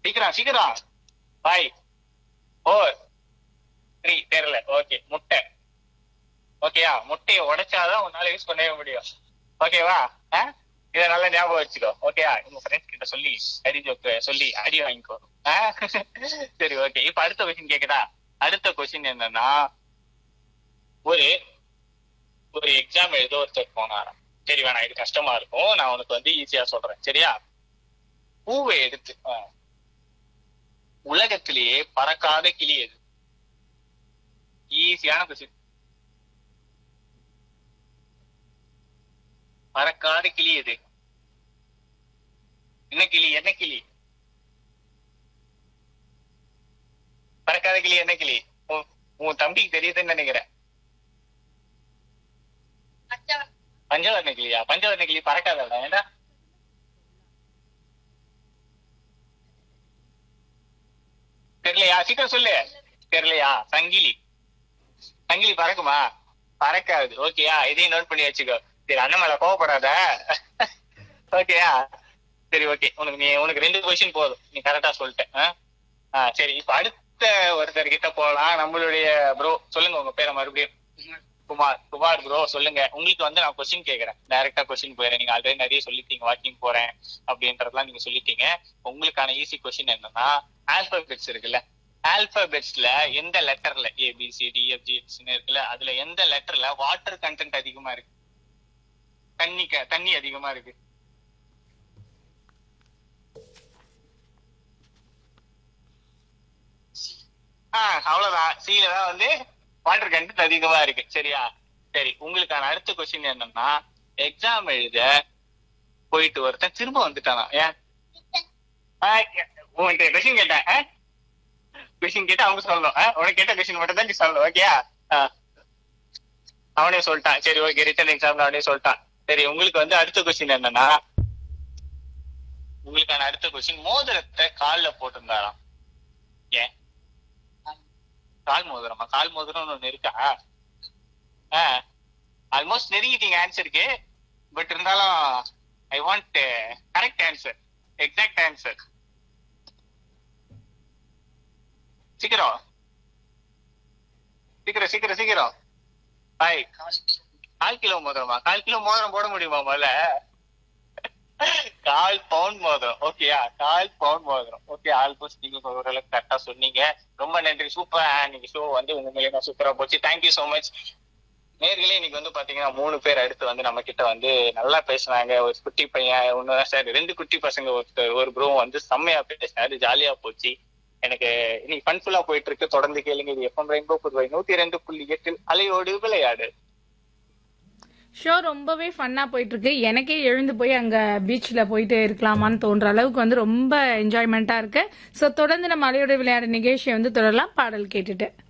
சீக்கிரம் சீக்கிரம் five four three தெரியல ஓகே முட்டை ஓகேயா முட்டையை உடைச்சாதான் உன்னால யூஸ் பண்ணவே முடியும் ஓகேவா இதை நல்லா ஞாபகம் வச்சுக்கோ ஓகேயா உங்க ஃப்ரெண்ட்ஸ் கிட்ட சொல்லி அடி ஜோக்கு சொல்லி அடி வாங்கிக்கோ ஆ? சரி ஓகே இப்ப அடுத்த கொஸ்டின் கேக்குதா அடுத்த கொஸ்டின் என்னன்னா ஒரு ஒரு எக்ஸாம் எழுத ஒருத்தர் போனாராம் சரி வேணாம் இது கஷ்டமா இருக்கும் நான் உனக்கு வந்து ஈஸியா சொல்றேன் சரியா பூவை எடுத்து ஆ. உலகத்திலேயே பறக்காத கிளி எது ஈஸியான கொஸ்டின் பறக்காத கிளி எது என்ன கிளி என்ன கிளி பறக்காத கிளி என்ன கிளி உன் உன் தம்பிக்கு தெரியுதுன்னு நினைக்கிறேன் பஞ்சவர்ண கிளியா பஞ்சவர்ண கிளி பறக்காதடா ஏண்டா தெரியலையா சீக்கிரம் சொல்லு தெரியலையா சங்கிலி சங்கிலி பறக்குமா பறக்காது ஓகேயா இதையும் நோட் பண்ணி வச்சுக்கோ சரி அண்ணன் மேல கோவப்படாத ஓகேயா சரி ஓகே உனக்கு நீ உனக்கு ரெண்டு கொஸ்டின் போதும் நீ கரெக்டா சொல்லிட்ட ஆ? ஆ சரி இப்ப அடுத்த ஒருத்தர் கிட்ட போலாம் நம்மளுடைய ப்ரோ சொல்லுங்க உங்க பேரை மறுபடியும் குமார் குமார் ப்ரோ சொல்லுங்க உங்களுக்கு வந்து நான் கொஸ்டின் கேக்குறேன் டைரக்டா கொஸ்டின் போயிடுறேன் நீங்க ஆல்ரெடி நிறைய சொல்லிட்டீங்க வாக்கிங் போறேன் அப்படின்றதெல்லாம் நீங்க சொல்லிட்டீங்க உங்களுக்கான ஈஸி கொஸ்டின் என்னன்னா ஆல்பபெட்ஸ் இருக்குல்ல ஆல்பபெட்ஸ்ல எந்த லெட்டர்ல A B C D F G இருக்குல்ல அதுல எந்த லெட்டர்ல வாட்டர் கண்டென்ட் அதிகமா இருக்கு தண்ணி க- தண்ணி அதிகமா இருக்கு ஆஹ் அவ்வளவுதான் சீல தான் வந்து வாட்டர் கண்டென்ட் அதிகமா இருக்கு சரியா சரி உங்களுக்கான அடுத்த கொஸ்டின் என்னன்னா எக்ஸாம் எழுத போயிட்டு ஒருத்தன் திரும்ப வந்துட்டானா ஏன் ஆஹ் உன்கிட்ட கொஸ்டின் கேட்டேன் கொஸ்டின் கேட்டு அவங்க சொல்லணும் ஆஹ் உனக்கு கேட்ட கொஸ்டின் மட்டும் தான் நீ சொல்லணும் ஓகேயா அவனே சொல்லிட்டான் சரி ஓகே ரிட்டன் எக்ஸாம்ல அவனே சொல்லிட்டான் சரி உங்களுக்கு வந்து அடுத்த கொஸ்டின் என்னன்னா உங்களுக்கான அடுத்த கொஸ்டின் மோதிரத்தை கால்ல போட்டிருந்தாராம் ஏன் கால் மோதிரமா கால் மோதிரம்னு ஒண்ணு இருக்கா ஆல்மோஸ்ட் நெருங்கிட்டீங்க ஆன்சருக்கு பட் இருந்தாலும் I want correct answer exact answer சீக்கிரம் சீக்கிரம் சீக்கிரம் சீக்கிரம் ஹாய் கால் கிலோ மோதிரமா கால் கிலோ மோதிரம் போட முடியுமா முதல்ல கால் பவுண்ட் மோதிரம் ஓகேயா கால் பவுண்ட் மோதிரம் ஓகே ஆல்மோஸ்ட் நீங்க ஓரளவுக்கு கரெக்டா சொன்னீங்க ரொம்ப நன்றி சூப்பர் நீங்க ஷோ வந்து உங்க மூலியமா சூப்பரா போச்சு தேங்க்யூ சோ மச் நேர்களே இன்னைக்கு வந்து பாத்தீங்கன்னா மூணு பேர் அடுத்து வந்து நம்ம கிட்ட வந்து நல்லா பேசுனாங்க ஒரு குட்டி பையன் ஒண்ணுதான் சார் ரெண்டு குட்டி பசங்க ஒருத்தர் ஒரு ப்ரோ வந்து செம்மையா பேசினாரு ஜாலியா போச்சு எனக்கு இன்னைக்கு ஃபன்ஃபுல்லா போயிட்டு இருக்கு தொடர்ந்து கேளுங்க இது எஃப்எம் ரெயின்போ புதுவை நூத்தி ரெண்டு புள்ளி எட்டில் அலையோடு விளையாடு ஷோ ரொம்பவே ஃபன்னா போயிட்டு இருக்கு எனக்கே எழுந்து போய் அங்க பீச்ல போயிட்டு இருக்கலாமான்னு தோன்ற அளவுக்கு வந்து ரொம்ப என்ஜாய்மெண்டா இருக்கு சோ தொடர்ந்து நம்ம அலையோட விளையாட நிகழ்ச்சியை வந்து தொடரலாம் பாடல் கேட்டுட்டு